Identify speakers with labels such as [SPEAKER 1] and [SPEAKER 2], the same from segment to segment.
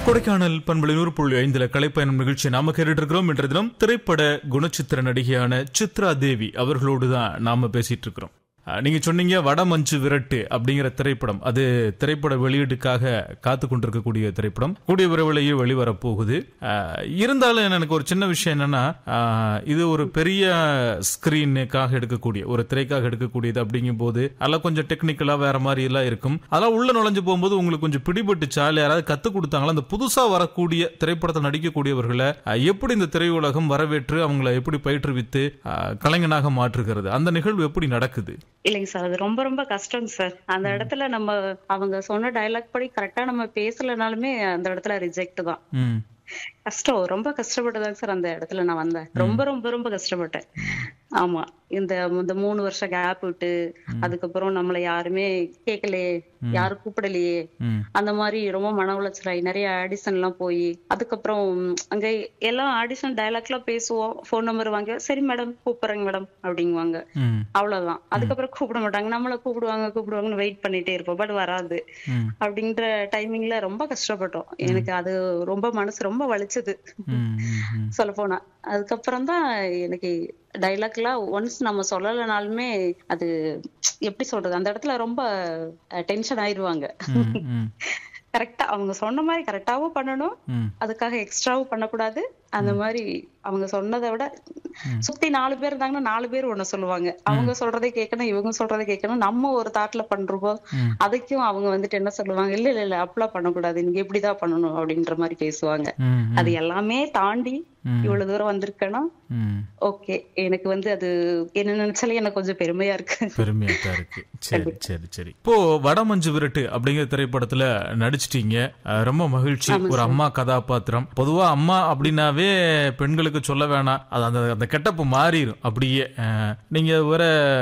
[SPEAKER 1] கொடைக்கானல் பண்பலை நூறு புள்ளி ஐந்துல கலைப்பயணம் நிகழ்ச்சி நாம கேட்டுட்டு இருக்கிறோம் என்ற தினம் திரைப்பட குணச்சித்திர நடிகையான சித்ரா தேவி அவர்களோடு தான் நாம பேசிட்டு இருக்கிறோம் அஹ், நீங்க சொன்னீங்க வடமஞ்சு விரட்டு அப்படிங்கிற திரைப்படம் அது திரைப்பட வெளியீட்டுக்காக காத்து கொண்டிருக்கக்கூடிய திரைப்படம் கூடிய விரைவிலேயே வெளிவரப் போகுது அஹ், இருந்தாலும் எனக்கு ஒரு சின்ன விஷயம் என்னன்னா அஹ், இது ஒரு பெரிய ஸ்கிரீனுக்காக எடுக்கக்கூடிய ஒரு திரைக்காக எடுக்கக்கூடியது அப்படிங்கும் போது அதெல்லாம் கொஞ்சம் டெக்னிக்கலா வேற மாதிரி எல்லாம் இருக்கும் அதெல்லாம் உள்ள நுழைஞ்சு போகும்போது உங்களுக்கு கொஞ்சம் பிடிபட்டுச்சா இல்ல யாராவது கத்து கொடுத்தாங்களா அந்த புதுசா வரக்கூடிய திரைப்படத்தில் நடிக்கக்கூடியவர்களை அஹ், எப்படி இந்த திரையுலகம் வரவேற்று அவங்கள எப்படி பயிற்றுவித்து அஹ், கலைஞனாக மாற்றுகிறது அந்த நிகழ்வு எப்படி நடக்குது
[SPEAKER 2] இல்லைங்க சார் அது ரொம்ப ரொம்ப கஷ்டங்க சார் அந்த இடத்துல நம்ம அவங்க சொன்ன டயலாக் படி கரெக்டா நம்ம பேசலனாலுமே அந்த இடத்துல ரிஜெக்ட் தான்
[SPEAKER 1] ம்
[SPEAKER 2] கஷ்டம் ரொம்ப கஷ்டப்பட்டுதாங்க சார் அந்த இடத்துல நான் வந்தேன் ரொம்ப ரொம்ப ரொம்ப கஷ்டப்பட்டேன் ஆமா இந்த இந்த மூணு வருஷம் கேப் விட்டு அதுக்கப்புறம் நம்மள யாருமே கேட்கலையே யாரும் கூப்பிடலையே
[SPEAKER 1] ம்
[SPEAKER 2] அந்த மாதிரி ரொம்ப மன உளைச்சலாகி நிறைய ஆடிஷன் எல்லாம் போய் அதுக்கப்புறம் உம், அங்க எல்லாம் ஆடிஷன் டயலாக் எல்லாம் பேசுவோம் ஃபோன் நம்பர் வாங்க சரி மேடம் கூப்பிடுறேங்க மேடம் அப்படிங்குவாங்க
[SPEAKER 1] ம்
[SPEAKER 2] அவ்வளவுதான் அதுக்கப்புறம் கூப்பிட மாட்டாங்க நம்மள கூப்பிடுவாங்க கூப்பிடுவாங்கன்னு வெயிட் பண்ணிட்டே இருப்போம் பட் வராது
[SPEAKER 1] ம்
[SPEAKER 2] அப்படின்ற டைமிங்ல ரொம்ப கஷ்டப்பட்டோம் எனக்கு அது ரொம்ப மனசு ரொம்ப வலிச்சது
[SPEAKER 1] ம் ம்
[SPEAKER 2] சொல்ல போனா அதுக்கப்புறம் தான் எனக்கு டைலாக் எல்லாம் ஒன்ஸ் நம்ம சொல்லலைனாலுமே அது எப்படி சொல்றது அந்த இடத்துல ரொம்ப டென்ஷன் ஆயிருவாங்க
[SPEAKER 1] ம் ம்
[SPEAKER 2] கரெக்டா அவங்க சொன்ன மாதிரி கரெக்டாவும் பண்ணணும்
[SPEAKER 1] ம்
[SPEAKER 2] அதுக்காக எக்ஸ்ட்ராவும் பண்ணக்கூடாது அந்த மாதிரி அவங்க சொன்னதை விட சுத்தி நாலு பேர் இருந்தாங்கன்னா நாலு பேர் ஒண்ணு சொல்லுவாங்க அவங்க சொல்றதை கேட்கணும் இவங்க சொல்றதை கேட்கணும் நம்ம ஒரு தாட்ல பண்றோம்
[SPEAKER 1] ம்.
[SPEAKER 2] அதுக்கும் அவங்க வந்துட்டு என்ன சொல்லுவாங்க இல்ல இல்ல இல்ல அப்படிலாம் பண்ணக்கூடாது நீங்க இப்படிதான் பண்ணணும் அப்படின்ற மாதிரி பேசுவாங்க
[SPEAKER 1] ம்
[SPEAKER 2] அது எல்லாமே தாண்டி
[SPEAKER 1] ம்.
[SPEAKER 2] இவ்வளவு தூரம் வந்திருக்கேன்னா
[SPEAKER 1] ம்
[SPEAKER 2] ஓகே எனக்கு வந்து அது என்ன நினைச்சாலே எனக்கு கொஞ்சம் பெருமையா இருக்கு
[SPEAKER 1] பெருமையா தான் இருக்கு சரி சரி சரி இப்போ வடமஞ்சு விரட்டு அப்படிங்கிற திரைப்படத்துல நடிச்சிட்டீங்க அஹ் ரொம்ப மகிழ்ச்சி ஒரு அம்மா கதாபாத்திரம் பொதுவா அம்மா அப்படின்னாவே பெண்களுக்கு சொல்ல வேணாம் அது அந்த அந்த கெட்டப்பு மாறிடும் அப்படியே அஹ் நீங்க வேற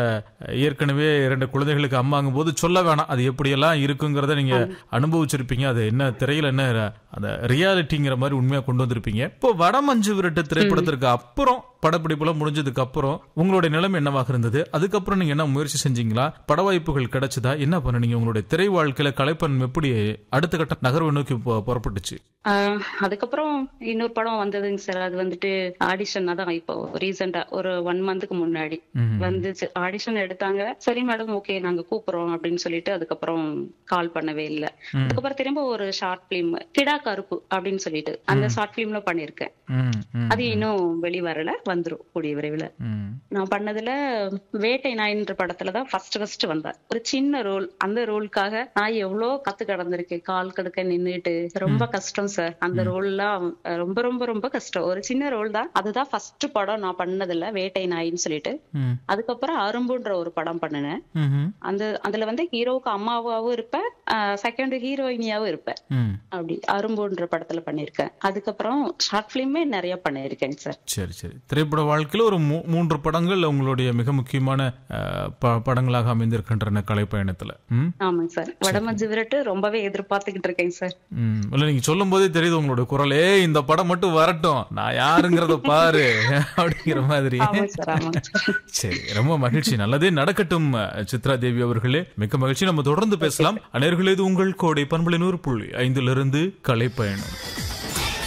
[SPEAKER 1] ஏற்கனவே இரண்டு குழந்தைகளுக்கு அம்மாங்கும் போது சொல்ல வேணாம் அது எப்படியெல்லாம் இருக்குங்கிறத நீங்க அனுபவிச்சிருப்பீங்க அது என்ன திரையில என்ன அந்த ரியாலிட்டிங்கிற மாதிரி உண்மையா கொண்டு வந்திருப்பீங்க இப்போ வடமஞ்சு விரட்டு திரைப்படத்திற்கு அப்புறம் படப்பிடிப்புலாம் முடிஞ்சதுக்கு அப்புறம் உங்களுடைய நிலைமை என்னவாக இருந்தது அதுக்கப்புறம் நீங்க என்ன முயற்சி செஞ்சீங்களா பட வாய்ப்புகள் கிடைச்சதா என்ன பண்ணுனீங்க உங்களுடைய திரை வாழ்க்கையில கலைப்பன் எப்படி அடுத்த கட்ட நகர்வை நோக்கி பு- புறப்பட்டுச்சு
[SPEAKER 2] ஆஹ் அதுக்கப்புறம் இன்னொரு படம் வந்ததுங்க சார் அது வந்துட்டு ஆடிஷன் தான் இப்போ ரீசெண்டா ஒரு ஒன் மந்த்துக்கு முன்னாடி
[SPEAKER 1] ம்ஹும்.
[SPEAKER 2] வந்துச்சு ஆடிஷன் எடுத்தாங்க சரி மேடம் ஓகே நாங்க கூப்பிடுறோம் அப்படின்னு சொல்லிட்டு அதுக்கப்புறம் கால் பண்ணவே இல்ல அதுக்கப்புறம் திரும்ப ஒரு ஷார்ட் பிலிம் கிடா கருப்பு அப்படின்னு சொல்லிட்டு அந்த ஷார்ட் பிலிம்ல பண்ணிருக்கேன்
[SPEAKER 1] ம், ம்,
[SPEAKER 2] அது இன்னும் வெளி வரல வந்துரும் கூடிய விரைவில்
[SPEAKER 1] ம்,
[SPEAKER 2] நான் பண்ணதுல வேட்டை நாயின்ற படத்துல தான் ஃபர்ஸ்ட் ஃபர்ஸ்ட் வந்தேன் ஒரு சின்ன ரோல் அந்த ரோலுக்காக நான் எவ்வளோ கத்து கடந்திருக்கேன் கால் கடுக்க நின்னுட்டு ரொம்ப கஷ்டம் சார் அந்த ரோல்லாம் ரொம்ப ரொம்ப ரொம்ப கஷ்டம் ஒரு சின்ன ரோல் தான் அதுதான் ஃபர்ஸ்ட் படம் நான் பண்ணதுல வேட்டை நாயின்னு சொல்லிட்டு
[SPEAKER 1] ம்,
[SPEAKER 2] அதுக்கப்புறம் அரும்புன்ற ஒரு படம் பண்ணினேன்
[SPEAKER 1] ம்ஹும்,
[SPEAKER 2] அந்த அதுல வந்து ஹீரோவுக்கு அம்மாவாவும் இருப்பேன் செகண்ட் ஹீரோயினியாவும் இருப்பேன்
[SPEAKER 1] ம்.
[SPEAKER 2] அப்படி அரும்புன்ற படத்துல பண்ணிருக்கேன் அதுக்கப்புறம் ஷார்ட் பிலிமே நிறைய பண்ணிருக்கேன் சார்
[SPEAKER 1] சரி சரி திரைப்பட வாழ்க்கையில ஒரு மூ- மூன்று படங்கள் உங்களுடைய மிக முக்கியமான அஹ், ப- படங்களாக அமைந்திருக்கின்றன கலைப்பயணத்துல ம்
[SPEAKER 2] ஆமாங்க சார் வடமஞ்சு விரட்டு ரொம்பவே எதிர்பார்த்துக்கிட்டு இருக்கேன் சார்
[SPEAKER 1] ம் இல்ல நீங்க சொல்லும் போதே தெரியுது உங்களோட குரலே இந்த படம் மட்டும் வரட்டும் நான் யாருங்கிறத பாரு அப்படிங்கிற மாதிரி
[SPEAKER 2] ஆமாங்க சார் ஆமாங்க சார்
[SPEAKER 1] சரி ரொம்ப மகிழ்ச்சி நல்லதே நடக்கட்டும் அஹ், சித்ரா தேவி அவர்களே மிக்க மகிழ்ச்சி நம்ம தொடர்ந்து பேசலாம் அனைவர்களே இது உங்கள் கோடை பண்பலை நூறு புள்ளி ஐந்திலிருந்து கலைப்பயணம்